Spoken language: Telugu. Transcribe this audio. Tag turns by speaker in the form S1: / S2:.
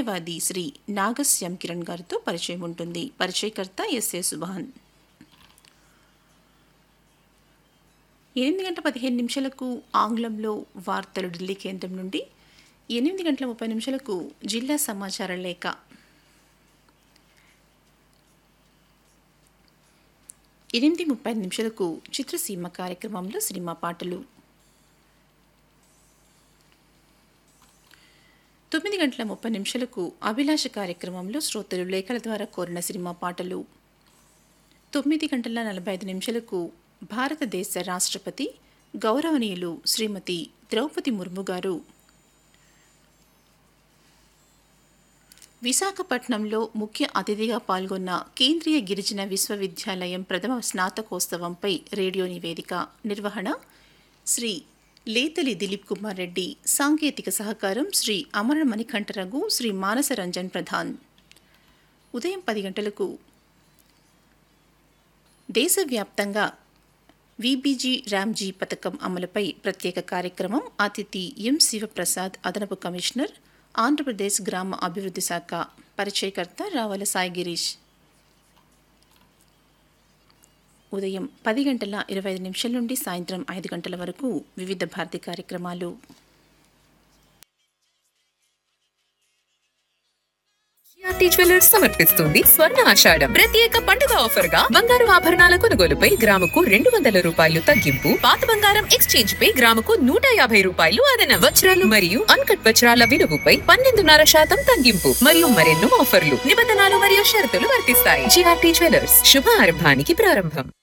S1: న్యాయవాది శ్రీ నాగస్యం కిరణ్ గారితో పరిచయం ఉంటుంది పరిచయకర్త ఎస్ఏ సుభాన్ ఎనిమిది గంటల పదిహేను నిమిషాలకు ఆంగ్లంలో వార్తలు ఢిల్లీ కేంద్రం నుండి ఎనిమిది గంటల ముప్పై నిమిషాలకు జిల్లా సమాచార లేఖ ఎనిమిది ముప్పై ఐదు నిమిషాలకు చిత్రసీమ కార్యక్రమంలో సినిమా పాటలు తొమ్మిది గంటల ముప్పై నిమిషాలకు అభిలాష కార్యక్రమంలో శ్రోతలు లేఖల ద్వారా కోరిన సినిమా పాటలు తొమ్మిది గంటల నలభై ఐదు నిమిషాలకు భారతదేశ రాష్ట్రపతి గౌరవనీయులు శ్రీమతి ద్రౌపది ముర్ము గారు విశాఖపట్నంలో ముఖ్య అతిథిగా పాల్గొన్న కేంద్రీయ గిరిజన విశ్వవిద్యాలయం ప్రథమ స్నాతకోత్సవంపై రేడియో నివేదిక నిర్వహణ శ్రీ లేతలి దిలీప్ కుమార్ రెడ్డి సాంకేతిక సహకారం శ్రీ అమర మణికంఠరఘు శ్రీ మానస రంజన్ ప్రధాన్ ఉదయం పది గంటలకు దేశవ్యాప్తంగా విబీజీ రామ్జీ పథకం అమలుపై ప్రత్యేక కార్యక్రమం అతిథి ఎం శివప్రసాద్ అదనపు కమిషనర్ ఆంధ్రప్రదేశ్ గ్రామ అభివృద్ధి శాఖ పరిచయకర్త రావల సాయి గిరీష్ ఉదయం పది గంటల ఇరవై ఐదు నిమిషాల నుండి సాయంత్రం ఐదు గంటల వరకు వివిధ భారతి కార్యక్రమాలు
S2: జిఆర్టీ జ్యువెలర్స్ సమర్పిస్తుంది స్వర్ణ ఆషాఢం ప్రత్యేక పండుగ ఆఫర్ గా బంగారు ఆభరణాల కొనుగోలుపై గ్రాముకు రెండు వందల రూపాయలు తగ్గింపు పాత బంగారం ఎక్స్చేంజ్ పై గ్రాముకు నూట యాభై రూపాయలు అదనం వజ్రాలు మరియు అన్కట్ వజ్రాల విలువపై పన్నెండున్నర శాతం తగ్గింపు మరియు మరెన్నో ఆఫర్లు నిబంధనలు మరియు షరతులు వర్తిస్తాయి జిఆర్టీ జ్యువెలర్స్ శుభ ఆరంభానికి ప్రారంభం